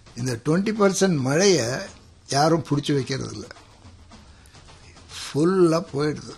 இந்த twenty percent மழையை யாரும் பிடிச்சி வைக்கிறது இல்லை ஃபுல்லாக போயிடுது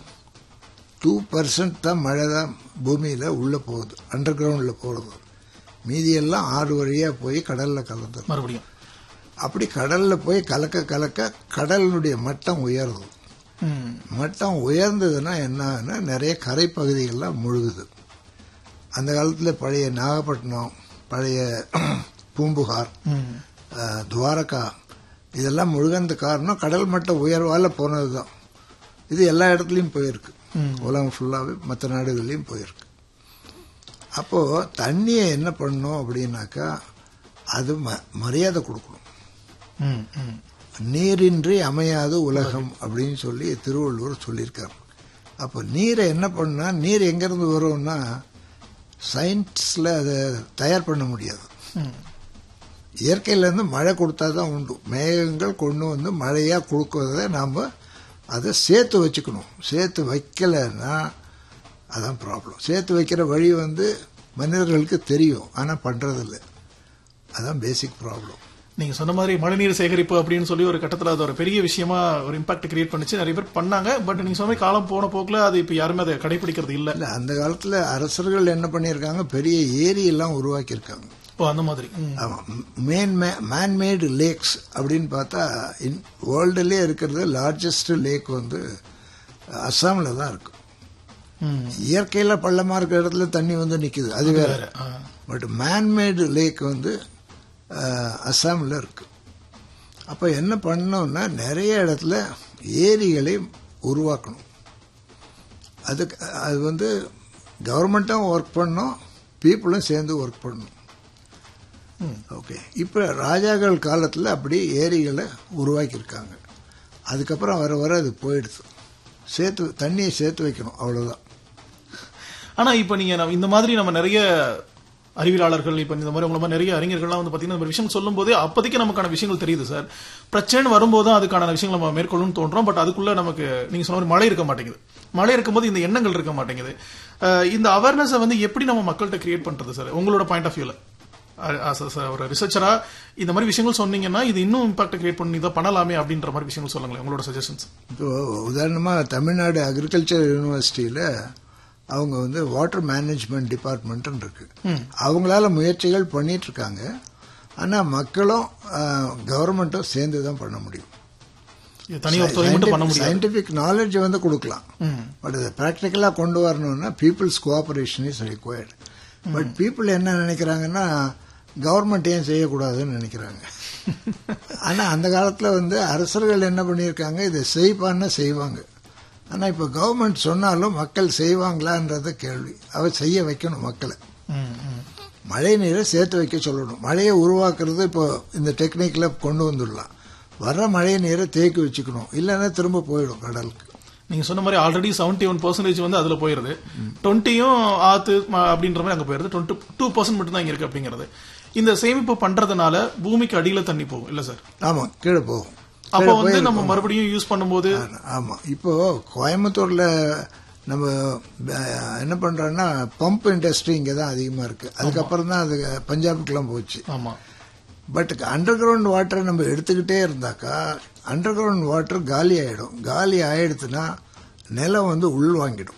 டூ பர்சன்ட் தான் மழை தான் பூமியில் உள்ளே போகுது அண்டர் கிரவுண்டில் போகிறது மீதியெல்லாம் ஆறு வழியாக போய் கடலில் கலந்துடும் மறுபடியும் அப்படி கடலில் போய் கலக்க கலக்க கடலினுடைய மட்டம் உயருது ம். மட்டம் உயர்ந்ததுன்னா என்னன்னா நிறைய கரை பகுதிகள்லாம் முழுகுது அந்த காலத்தில் பழைய நாகப்பட்டினம் பழைய பூம்புகார் ம். அஹ், துவாரகா இதெல்லாம் முழுகந்த காரணம் கடல் மட்ட உயர்வால் போனது தான் இது எல்லா இடத்துலையும் போயிருக்கு ம். உலகம் ஃபுல்லாகவே மற்ற நாடுகள்லையும் போயிருக்கு அப்போது தண்ணியை என்ன பண்ணணும் அப்படின்னாக்கா அது ம மரியாதை கொடுக்கணும் ம். ம். நீரின்றி அமையாது உலகம் அப்படின்னு சொல்லி திருவள்ளுவர் சொல்லியிருக்கார் அப்போ நீரை என்ன பண்ணா நீர் எங்கேருந்து வரும்னா சயின்ஸில் அதை தயார் பண்ண முடியாது ம். இயற்கையிலேருந்து மழை கொடுத்தா தான் உண்டு மேகங்கள் கொண்டு வந்து மழையாக கொடுக்கறத நாம் அதை சேர்த்து வச்சுக்கணும் சேர்த்து வைக்கலைன்னா அதான் ப்ராப்ளம் சேர்த்து வைக்கிற வழி வந்து மனிதர்களுக்கு தெரியும் ஆனால் பண்ணுறதில்ல அதான் பேசிக் ப்ராப்ளம் நீங்க சொன்ன மாதிரி மழைநீர் சேகரிப்பு அப்படின்னு சொல்லி ஒரு கட்டத்துல அது ஒரு பெரிய விஷயமா ஒரு இம்பாக்ட் கிரியேட் பண்ணுச்சு நிறைய பேர் பண்ணாங்க பட் நீங்க சொன்ன மாதிரி காலம் போன போக்குல அது இப்ப யாருமே அதை கடைபிடிக்கிறது இல்ல இல்லை அந்த காலத்தில் அரசர்கள் என்ன பண்ணியிருக்காங்க பெரிய ஏரி எல்லாம் உருவாக்கியிருக்காங்க ஓ அந்த மாதிரி ம். ஆமாம் மேன் மேன்மேடு லேக்ஸ் அப்படின்னு பார்த்தா இன் வேர்ல்டுலேயே இருக்கிறது லார்ஜஸ்ட் லேக் வந்து அஸ்ஸாமில் தான் இருக்கு ம். இயற்கையில் பள்ளமாக இருக்கிற இடத்துல தண்ணி வந்து நிற்குது அது வேற வேற. ஆ. பட் மேன்மேடு லேக் வந்து அஸ்ஸாமில் இருக்கு அப்போ என்ன பண்ணோம்னா நிறைய இடத்துல ஏரிகளை உருவாக்கணும் அதுக்கு அது வந்து கவர்மெண்ட்டும் ஒர்க் பண்ணணும் பீப்புளும் சேர்ந்து ஒர்க் பண்ணணும் ம். ஓகே இப்போ ராஜாக்கள் காலத்தில் அப்படி ஏரிகளை உருவாக்கியிருக்காங்க அதுக்கப்புறம் வர வர அது போயிடுது சேர்த்து தண்ணியை சேர்த்து வைக்கணும் அவ்வளோதான் ஆனா இப்ப நீங்க நம்ம இந்த மாதிரி நம்ம நிறைய அறிவியலாளர்கள் இப்ப இந்த மாதிரி உங்களை மாதிரி நிறைய அறிஞர்கள்லாம் வந்து பாத்தீங்கன்னா இந்த மாதிரி விஷயம் சொல்லும் போதே அப்போதைக்கு நமக்கான விஷயங்கள் தெரியுது சார் பிரச்சனை வரும்போது தான் அதுக்கான விஷயங்கள் நம்ம மேற்கொள்ளணும்னு தோன்றோம் பட் அதுக்குள்ள நமக்கு நீங்க சொன்ன மாதிரி மழை இருக்க மாட்டேங்குது மழை இருக்கும்போது இந்த எண்ணங்கள் இருக்க மாட்டேங்குது அஹ் இந்த அவேர்னஸை வந்து எப்படி நம்ம மக்கள்கிட்ட கிரியேட் பண்றது சார் உங்களோட பாயிண்ட் ஆஃப் வியூல ஒரு ரிசர்ச்சரா இந்த மாதிரி விஷயங்கள் சொன்னீங்கன்னா இது இன்னும் இம்பாக்ட் கிரியேட் பண்ணி இதை பண்ணலாமே அப்படின்ற மாதிரி விஷயங்கள் சொல்லுங்களேன் உங்களோட சஜஷன்ஸ் இப்போ உதாரணமாக தமிழ்நாடு அக்ரிகல்ச்சர் யூனிவர்சிட்டியில் அவங்க வந்து வாட்டர் மேனேஜ்மெண்ட் டிபார்ட்மெண்ட்னு இருக்கு அவங்களால முயற்சிகள் பண்ணிட்டு இருக்காங்க ஆனால் மக்களும் கவர்மெண்ட்டும் சேர்ந்து தான் பண்ண முடியும் இது தனி ஒரு துறை மட்டும் பண்ண முடியாது சயின்டிபிக் நாலேஜ் வந்து கொடுக்கலாம் ம். பட் அதை ப்ராக்டிக்கலாக கொண்டு வரணும்னா people's cooperation is required but people என்ன நினைக்கிறாங்கன்னா கவர்மெண்ட் ஏன் செய்யக்கூடாதுன்னு நினைக்கிறாங்க ஆனால் அந்த காலத்தில் வந்து அரசர்கள் என்ன பண்ணியிருக்காங்க இதை செய்வான்னா செய்வாங்க ஆனால் இப்போ கவர்மெண்ட் சொன்னாலும் மக்கள் செய்வாங்களான்றது கேள்வி அவர் செய்ய வைக்கணும் மக்களை ம், ம். மழை நீரை சேர்த்து வைக்க சொல்லணும் மழையை உருவாக்குறது இப்போ இந்த டெக்னிக்கில் கொண்டு வந்துடலாம் வர்ற மழை நீரை தேக்கி வச்சுக்கணும் இல்லைன்னா திரும்ப போயிடும் கடலுக்கு நீங்க சொன்ன மாதிரி ஆல்ரெடி செவன்டி ஒன் பர்சன்டேஜ் வந்து அதுல போயிருது டுவெண்ட்டியும் ஆத்து ம- அப்படின்ற மாதிரி அங்க போயிருது டுவெண்ட்டி டூ பர்சன்ட் மட்டும் தான் இங்க இருக்கு அப்படிங்கிறது இந்த சேமிப்பு பண்றதுனால பூமிக்கு அடியில தண்ணி போகும் இல்ல சார் ஆமாம் கீழே போகும் அப்போ கீழே வந்து போய் நம்ம மறுபடியும் யூஸ் பண்ணும்போது ஆமா இப்போ கோயம்புத்தூர்ல நம்ம அஹ், என்ன பண்றோம்னா பம்ப் இண்டஸ்ட்ரி இங்கே தான் அதிகமாக இருக்கு அதுக்கப்புறம் தான் அது பஞ்சாபுக்கெல்லாம் போச்சு ஆமா பட் அண்டர் கிரவுண்ட் வாட்டரை நம்ம எடுத்துக்கிட்டே இருந்தாக்கா அண்டர் கிரவுண்ட் வாட்டர் காலி ஆயிடும் காலி ஆயிடுச்சுன்னா நிலம் வந்து உள்வாங்கிடும்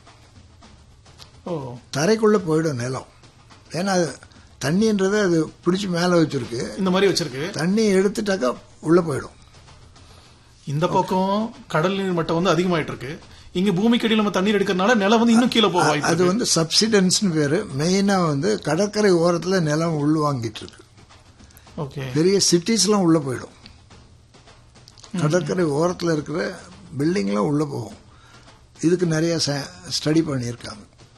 ஓ தரைக்குள்ள போயிடும் நிலம் ஏன்னா அது தண்ணின்றது அது பிடிச்சி மேலே வச்சிருக்கு இந்த மாதிரி வச்சிருக்கு தண்ணி எடுத்துட்டாக்கா உள்ள போயிடும் இந்த பக்கம் கடல் நீர் மட்டம் வந்து அதிகமாயிட்டு இருக்கு இங்க பூமிக்கு அடியில நம்ம தண்ணீர் எடுக்கிறதுனால நிலம் வந்து இன்னும் கீழே போக வாய்ப்பு அது இருக்கு. வந்து சப்சிடன்ஸ்னு பேரு மெயினா வந்து கடற்கரை ஓரத்துல நிலம் உள்வாங்கிட்டு இருக்கு ஓகே பெரிய சிட்டிஸ்லாம் உள்ள போயிடும் கடற்கரை ஓரத்துல இருக்கிற பில்டிங்லாம் உள்ள போகும் இதுக்கு நிறைய ஸ்டடி பண்ணியிருக்காங்க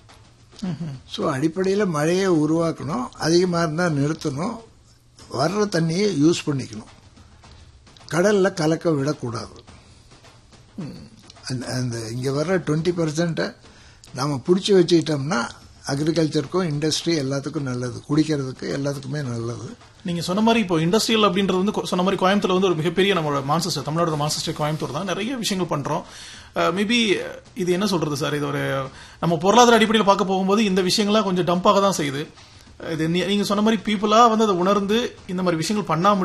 ஸோ அடிப்படையில் மழையை உருவாக்கணும் அதிகமாக இருந்தால் நிறுத்தணும் வர்ற தண்ணியை யூஸ் பண்ணிக்கணும் கடலில் கலக்க விடக்கூடாது அந்த அந்த இங்கே வர்ற டுவெண்ட்டி பர்சன்ட்டை நாம் பிடிச்சி வச்சுக்கிட்டோம்னா அக்ரிகல்ச்சருக்கும் இண்டஸ்ட்ரி எல்லாத்துக்கும் நல்லது குடிக்கிறதுக்கு எல்லாத்துக்குமே நல்லது நீங்க சொன்ன மாதிரி இப்போ இண்டஸ்ட்ரியல் அப்படின்றது வந்து கொ- சொன்ன மாதிரி கோயம்புத்தூர்ல வந்து ஒரு மிகப்பெரிய நம்மளோட மான்செஸ்டர் தமிழ்நாடு மான்செஸ்டர் கோயம்புத்தூர் தான் நிறைய விஷயங்கள் பண்றோம் மேபி இது என்ன சொல்றது சார் இது ஒரு நம்ம பொருளாதார அடிப்படையில் பார்க்க போகும்போது இந்த விஷயங்கள்லாம் கொஞ்சம் டம்பாக தான் செய்யுது இது நீ- நீங்க சொன்ன மாதிரி பீப்புளா வந்து அதை உணர்ந்து இந்த மாதிரி விஷயங்கள் பண்ணாம